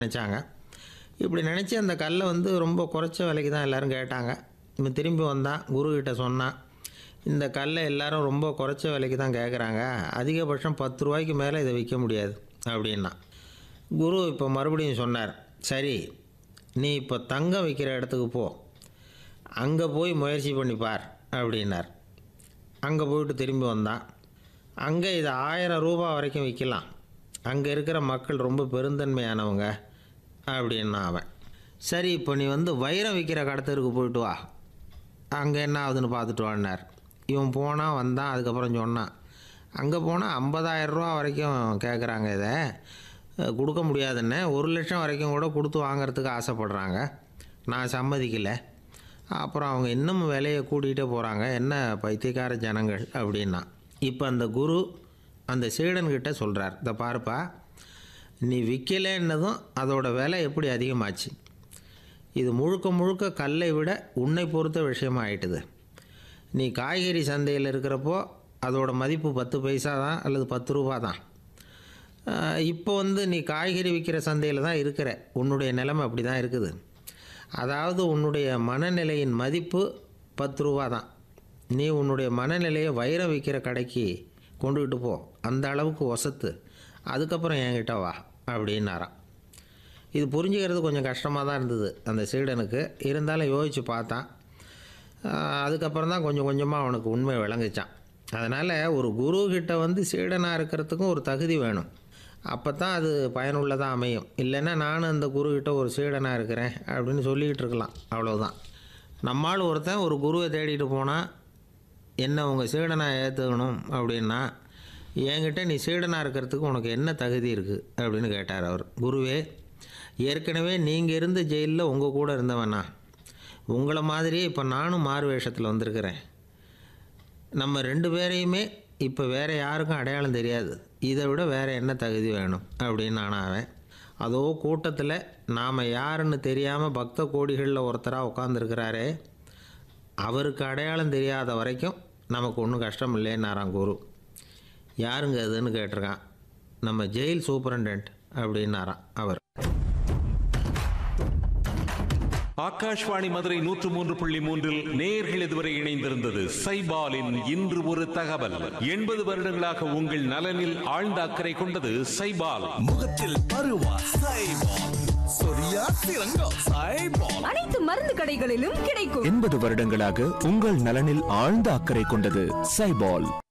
நினச்சாங்க இப்படி நினச்சி அந்த கல்லை வந்து ரொம்ப குறைச்ச விலைக்கு தான் எல்லோரும் கேட்டாங்க இவன் திரும்பி வந்தான் குருக்கிட்ட சொன்னான் இந்த கல்லை எல்லாரும் ரொம்ப குறைச்ச விலைக்கு தான் கேட்குறாங்க அதிகபட்சம் பத்து ரூபாய்க்கு மேலே இதை விற்க முடியாது அப்படின்னா குரு இப்போ மறுபடியும் சொன்னார் சரி நீ இப்போ தங்கம் விற்கிற இடத்துக்கு போ அங்கே போய் முயற்சி பண்ணி பார் அப்படின்னார் அங்கே போயிட்டு திரும்பி வந்தான் அங்கே இதை ஆயிரம் ரூபா வரைக்கும் விற்கலாம் அங்கே இருக்கிற மக்கள் ரொம்ப பெருந்தன்மையானவங்க அப்படின்னா அவன் சரி இப்போ நீ வந்து வைரம் விற்கிற கடத்தருக்கு போயிட்டு வா அங்கே என்ன ஆகுதுன்னு பார்த்துட்டு வான்னார் இவன் போனான் வந்தான் அதுக்கப்புறம் சொன்னான் அங்கே போனால் ஐம்பதாயிரம் ரூபா வரைக்கும் கேட்குறாங்க இதை அஹ், கொடுக்க முடியாதுன்னு ஒரு லட்சம் வரைக்கும் கூட கொடுத்து வாங்குறதுக்கு ஆசைப்படுறாங்க நான் சம்மதிக்கலை அப்புறம் அவங்க இன்னும் விலையை கூட்டிகிட்டே போகிறாங்க என்ன பைத்தியக்கார ஜனங்கள் அப்படின்னா இப்போ அந்த குரு அந்த சீடன்கிட்ட சொல்கிறார் இந்த பாருப்பா நீ விற்கலைன்னதும் அதோட விலை எப்படி அதிகமாச்சு இது முழுக்க முழுக்க கல்லை விட உன்னை பொறுத்த விஷயமா ஆயிட்டுது நீ காய்கறி சந்தையில் இருக்கிறப்போ அதோட மதிப்பு பத்து பைசா தான் அல்லது பத்து ரூபா தான் ஆஹ் இப்போ வந்து நீ காய்கறி விற்கிற சந்தையில் தான் இருக்கிற உன்னுடைய நிலைமை அப்படி தான் இருக்குது அதாவது உன்னுடைய மனநிலையின் மதிப்பு பத்து ரூபா தான் நீ உன்னுடைய மனநிலையை வைரம் விற்கிற கடைக்கு கொண்டுக்கிட்டு போ அந்த அளவுக்கு ஒசத்து அதுக்கப்புறம் என்கிட்ட வா அப்படின்னாராம் இது புரிஞ்சுக்கிறது கொஞ்சம் கஷ்டமாக தான் இருந்தது அந்த சீடனுக்கு இருந்தாலும் யோசித்து பார்த்தான் ஆஹ் அதுக்கப்புறம் தான் கொஞ்சம் கொஞ்சமாக அவனுக்கு உண்மை விளங்குச்சான் அதனால் ஒரு குரு கிட்ட வந்து சீடனாக இருக்கிறதுக்கும் ஒரு தகுதி வேணும் அப்போ தான் அது பயனுள்ளதாக அமையும் இல்லைன்னா நானும் அந்த குரு கிட்ட ஒரு சீடனாக இருக்கிறேன் அப்படின்னு சொல்லிக்கிட்டு இருக்கலாம் அவ்வளவுதான் நம்மால் ஒருத்தன் ஒரு குருவை தேடிட்டு போனால் என்ன உங்கள் சீடனாக ஏற்றுக்கணும் அப்படின்னா என்கிட்ட நீ சீடனாக இருக்கிறதுக்கு உனக்கு என்ன தகுதி இருக்குது அப்படின்னு கேட்டார் அவர் குருவே ஏற்கனவே நீங்கள் இருந்த ஜெயிலில் உங்கள் கூட இருந்தவனா உங்களை மாதிரியே இப்போ நானும் மாறு வேஷத்தில் வந்திருக்கிறேன் நம்ம ரெண்டு பேரையுமே இப்போ வேறு யாருக்கும் அடையாளம் தெரியாது இதை விட வேறு என்ன தகுதி வேணும் அப்படின்னு நான் அவன் அதோ கூட்டத்தில் நாம் யாருன்னு தெரியாமல் பக்த கோடிகளில் ஒருத்தராக உட்காந்துருக்கிறாரே அவருக்கு அடையாளம் தெரியாத வரைக்கும் நமக்கு ஒன்றும் கஷ்டம் இல்லைன்னாராம் குரு யாருங்க அதுன்னு கேட்டிருக்கான் நம்ம ஜெயில் சூப்பரண்டென்ட் அப்படின்னாராம் அவர் ஆகாஷ்வாணி மதுரை நூற்று மூன்று புள்ளி மூன்றில் நேர்கள் இதுவரை இணைந்திருந்தது சைபாலின் இன்று ஒரு தகவல் எண்பது வருடங்களாக உங்கள் நலனில் ஆழ்ந்த அக்கறை கொண்டது சைபால் முகத்தில் பருவா சைபால் சொரியா சிறங்கம் சைபால் அனைத்து மருந்து கடைகளிலும் கிடைக்கும் எண்பது வருடங்களாக உங்கள் நலனில் ஆழ்ந்த அக்கறை கொண்டது சைபால்